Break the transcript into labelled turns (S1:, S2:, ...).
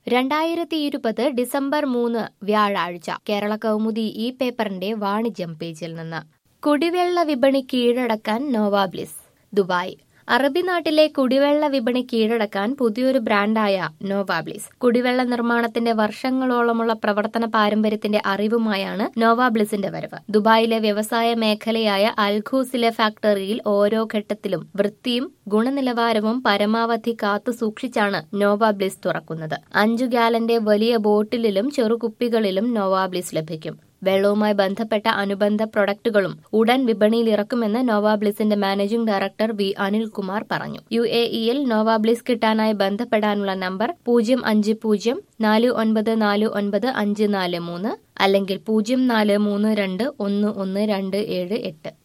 S1: രണ്ടായിരത്തി ഇരുപത് ഡിസംബർ മൂന്ന് വ്യാഴാഴ്ച കേരള കൗമുദി ഈ പേപ്പറിന്റെ വാണിജ്യം പേജിൽ നിന്ന് കുടിവെള്ള വിപണി കീഴടക്കാൻ നോവാബ്ലിസ് ദുബായ് അറബി നാട്ടിലെ കുടിവെള്ള വിപണി കീഴടക്കാൻ പുതിയൊരു ബ്രാൻഡായ നോവാബ്ലിസ് കുടിവെള്ള നിർമ്മാണത്തിന്റെ വർഷങ്ങളോളമുള്ള പ്രവർത്തന പാരമ്പര്യത്തിന്റെ അറിവുമായാണ് നോവാബ്ലിസിന്റെ വരവ് ദുബായിലെ വ്യവസായ മേഖലയായ അൽഖൂസിലെ ഫാക്ടറിയിൽ ഓരോ ഘട്ടത്തിലും വൃത്തിയും ഗുണനിലവാരവും പരമാവധി കാത്തു സൂക്ഷിച്ചാണ് നോവാബ്ലിസ് തുറക്കുന്നത് അഞ്ചു ഗാലന്റെ വലിയ ബോട്ടിലിലും ചെറുകുപ്പികളിലും നോവാബ്ലിസ് ലഭിക്കും വെള്ളവുമായി ബന്ധപ്പെട്ട അനുബന്ധ പ്രൊഡക്റ്റുകളും ഉടൻ വിപണിയിൽ ഇറക്കുമെന്ന് നോവാബ്ലിസിന്റെ മാനേജിംഗ് ഡയറക്ടർ വി അനിൽകുമാർ പറഞ്ഞു യു എ ഇയിൽ നോവാബ്ലിസ് കിട്ടാനായി ബന്ധപ്പെടാനുള്ള നമ്പർ പൂജ്യം അഞ്ച് പൂജ്യം നാല് ഒൻപത് നാല് ഒൻപത് അഞ്ച് നാല് മൂന്ന് അല്ലെങ്കിൽ പൂജ്യം നാല് മൂന്ന് രണ്ട് ഒന്ന് ഒന്ന് രണ്ട് ഏഴ് എട്ട്